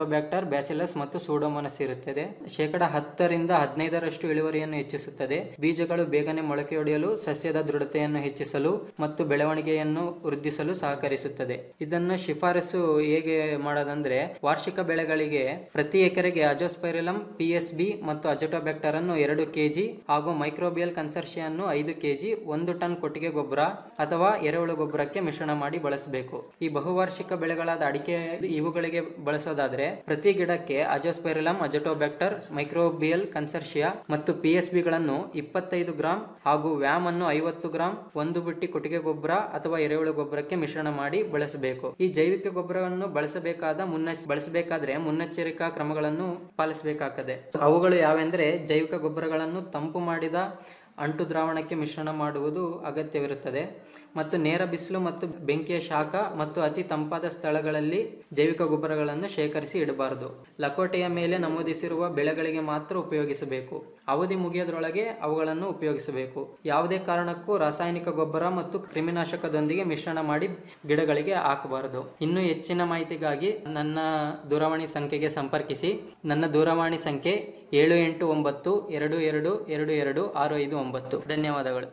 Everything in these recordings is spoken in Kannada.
ಬ್ಯಾಕ್ಟರ್ ಬ್ಯಾಸಿಲಸ್ ಮತ್ತು ಸೂಡೋಮೋನಸ್ ಇರುತ್ತದೆ ಶೇಕಡ ಹತ್ತರಿಂದ ಹದಿನೈದರಷ್ಟು ಇಳುವರಿಯನ್ನು ಹೆಚ್ಚಿಸುತ್ತದೆ ಬೀಜಗಳು ಬೇಗನೆ ಮೊಳಕೆಯೊಡೆಯಲು ಸಸ್ಯದ ದೃಢತೆಯನ್ನು ಹೆಚ್ಚಿಸಲು ಮತ್ತು ಬೆಳವಣಿಗೆಯನ್ನು ವೃದ್ಧಿಸಲು ಸಹಕರಿಸುತ್ತದೆ ಇದನ್ನು ಶಿಫಾರಸು ಹೇಗೆ ಮಾಡೋದಂದ್ರೆ ವಾರ್ಷಿಕ ಬೆಳೆಗಳಿಗೆ ಪ್ರತಿ ಎಕರೆಗೆ ಅಜೋಸ್ಪೈರಿಲಂ ಪಿಎಸ್ಬಿ ಮತ್ತು ಅಜೋಟೋಬ್ಯಾಕ್ಟರ್ ಅನ್ನು ಎರಡು ಕೆಜಿ ಹಾಗೂ ಮೈಕ್ರೋಬಿಯಲ್ ಕನ್ಸರ್ಷಿಯನ್ನು ಐದು ಕೆಜಿ ಒಂದು ಟನ್ ಕೊಟ್ಟಿಗೆ ಗೊಬ್ಬರ ಅಥವಾ ಎರೆಹುಳು ಗೊಬ್ಬರಕ್ಕೆ ಮಿಶ್ರಣ ಮಾಡಿ ಬಳಸಬೇಕು ಈ ಬಹುವಾರ್ಷಿಕ ಬೆಳೆಗಳಾದ ಅಡಿಕೆ ಇವುಗಳಿಗೆ ಬಳಸೋದಾದ್ರೆ ಪ್ರತಿ ಗಿಡಕ್ಕೆ ಅಜೋಸ್ಪೈರಿಲಂ ಅಜೋಟೋಬ್ಯಾಕ್ಟರ್ ಮೈಕ್ರೋಬಿಯಲ್ ಕನ್ಸರ್ಷಿಯಾ ಮತ್ತು ಪಿಎಸ್ಬಿ ಗಳನ್ನು ಇಪ್ಪತ್ತೈದು ಗ್ರಾಂ ಹಾಗೂ ವ್ಯಾಮ್ ಅನ್ನು ಐವತ್ತು ಗ್ರಾಂ ಒಂದು ಬುಟ್ಟಿ ಕೊಟ್ಟಿಗೆ ಗೊಬ್ಬರ ಅಥವಾ ಎರೆಹುಳು ಗೊಬ್ಬರಕ್ಕೆ ಮಿಶ್ರಣ ಮಾಡಿ ಬಳಸಬೇಕು ಈ ಜೈವಿಕ ಗೊಬ್ಬರವನ್ನು ಬಳಸಬೇಕಾದ ಮುನ್ನೆಚ್ ಬಳಸಬೇಕಾದ್ರೆ ಮುನ್ನೆಚ್ಚರಿಕಾ ಕ್ರಮಗಳನ್ನು ಪಾಲಿಸಬೇಕಾಗ್ತದೆ ಅವುಗಳು ಯಾವೆಂದ್ರೆ ಜೈವಿಕ ಗೊಬ್ಬರಗಳನ್ನು ತಂಪು ಮಾಡಿದ ಅಂಟು ದ್ರಾವಣಕ್ಕೆ ಮಿಶ್ರಣ ಮಾಡುವುದು ಅಗತ್ಯವಿರುತ್ತದೆ ಮತ್ತು ನೇರ ಬಿಸಿಲು ಮತ್ತು ಬೆಂಕಿಯ ಶಾಖ ಮತ್ತು ಅತಿ ತಂಪಾದ ಸ್ಥಳಗಳಲ್ಲಿ ಜೈವಿಕ ಗೊಬ್ಬರಗಳನ್ನು ಶೇಖರಿಸಿ ಇಡಬಾರದು ಲಕೋಟೆಯ ಮೇಲೆ ನಮೂದಿಸಿರುವ ಬೆಳೆಗಳಿಗೆ ಮಾತ್ರ ಉಪಯೋಗಿಸಬೇಕು ಅವಧಿ ಮುಗಿಯೋದ್ರೊಳಗೆ ಅವುಗಳನ್ನು ಉಪಯೋಗಿಸಬೇಕು ಯಾವುದೇ ಕಾರಣಕ್ಕೂ ರಾಸಾಯನಿಕ ಗೊಬ್ಬರ ಮತ್ತು ಕ್ರಿಮಿನಾಶಕದೊಂದಿಗೆ ಮಿಶ್ರಣ ಮಾಡಿ ಗಿಡಗಳಿಗೆ ಹಾಕಬಾರದು ಇನ್ನು ಹೆಚ್ಚಿನ ಮಾಹಿತಿಗಾಗಿ ನನ್ನ ದೂರವಾಣಿ ಸಂಖ್ಯೆಗೆ ಸಂಪರ್ಕಿಸಿ ನನ್ನ ದೂರವಾಣಿ ಸಂಖ್ಯೆ ಏಳು ಎಂಟು ಒಂಬತ್ತು ಎರಡು ಎರಡು ಎರಡು ಎರಡು ಆರು ಐದು ಒಂಬತ್ತು ಧನ್ಯವಾದಗಳು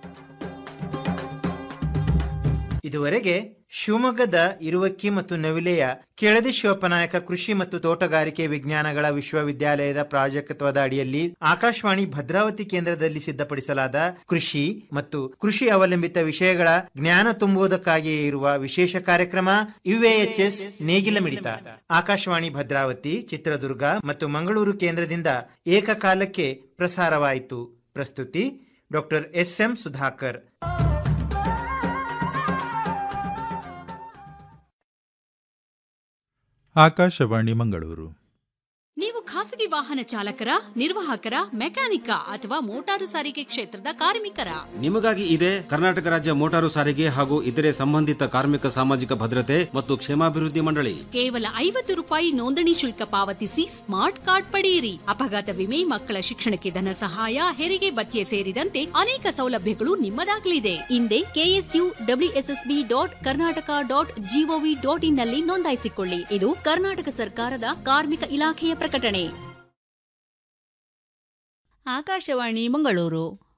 ಇದುವರೆಗೆ ಶಿವಮೊಗ್ಗದ ಇರುವಕ್ಕಿ ಮತ್ತು ನವಿಲೆಯ ಕೆಳದಿ ಶಿವಪ್ಪನಾಯಕ ಕೃಷಿ ಮತ್ತು ತೋಟಗಾರಿಕೆ ವಿಜ್ಞಾನಗಳ ವಿಶ್ವವಿದ್ಯಾಲಯದ ಪ್ರಾಜೆಕ್ಟ್ವದ ಅಡಿಯಲ್ಲಿ ಆಕಾಶವಾಣಿ ಭದ್ರಾವತಿ ಕೇಂದ್ರದಲ್ಲಿ ಸಿದ್ಧಪಡಿಸಲಾದ ಕೃಷಿ ಮತ್ತು ಕೃಷಿ ಅವಲಂಬಿತ ವಿಷಯಗಳ ಜ್ಞಾನ ತುಂಬುವುದಕ್ಕಾಗಿಯೇ ಇರುವ ವಿಶೇಷ ಕಾರ್ಯಕ್ರಮ ಯುಎಎಚ್ಎಸ್ ನೇಗಿಲ ಮಿಡಿತ ಆಕಾಶವಾಣಿ ಭದ್ರಾವತಿ ಚಿತ್ರದುರ್ಗ ಮತ್ತು ಮಂಗಳೂರು ಕೇಂದ್ರದಿಂದ ಏಕಕಾಲಕ್ಕೆ ಪ್ರಸಾರವಾಯಿತು ಪ್ರಸ್ತುತಿ doctor S M Sudhakar Akashvani Mangaluru ನೀವು ಖಾಸಗಿ ವಾಹನ ಚಾಲಕರ ನಿರ್ವಾಹಕರ ಮೆಕ್ಯಾನಿಕ ಅಥವಾ ಮೋಟಾರು ಸಾರಿಗೆ ಕ್ಷೇತ್ರದ ಕಾರ್ಮಿಕರ ನಿಮಗಾಗಿ ಇದೆ ಕರ್ನಾಟಕ ರಾಜ್ಯ ಮೋಟಾರು ಸಾರಿಗೆ ಹಾಗೂ ಇತರೆ ಸಂಬಂಧಿತ ಕಾರ್ಮಿಕ ಸಾಮಾಜಿಕ ಭದ್ರತೆ ಮತ್ತು ಕ್ಷೇಮಾಭಿವೃದ್ಧಿ ಮಂಡಳಿ ಕೇವಲ ಐವತ್ತು ರೂಪಾಯಿ ನೋಂದಣಿ ಶುಲ್ಕ ಪಾವತಿಸಿ ಸ್ಮಾರ್ಟ್ ಕಾರ್ಡ್ ಪಡೆಯಿರಿ ಅಪಘಾತ ವಿಮೆ ಮಕ್ಕಳ ಶಿಕ್ಷಣಕ್ಕೆ ಧನ ಸಹಾಯ ಹೆರಿಗೆ ಭತ್ಯೆ ಸೇರಿದಂತೆ ಅನೇಕ ಸೌಲಭ್ಯಗಳು ನಿಮ್ಮದಾಗಲಿದೆ ಹಿಂದೆ KSU WSSB dot Karnataka dot GOV dot in ನಲ್ಲಿ ನೋಂದಾಯಿಸಿಕೊಳ್ಳಿ ಇದು ಕರ್ನಾಟಕ ಸರ್ಕಾರದ ಕಾರ್ಮಿಕ ಇಲಾಖೆಯ ಪ್ರಕಟಣೆ ಆಕಾಶವಾಣಿ ಮಂಗಳೂರು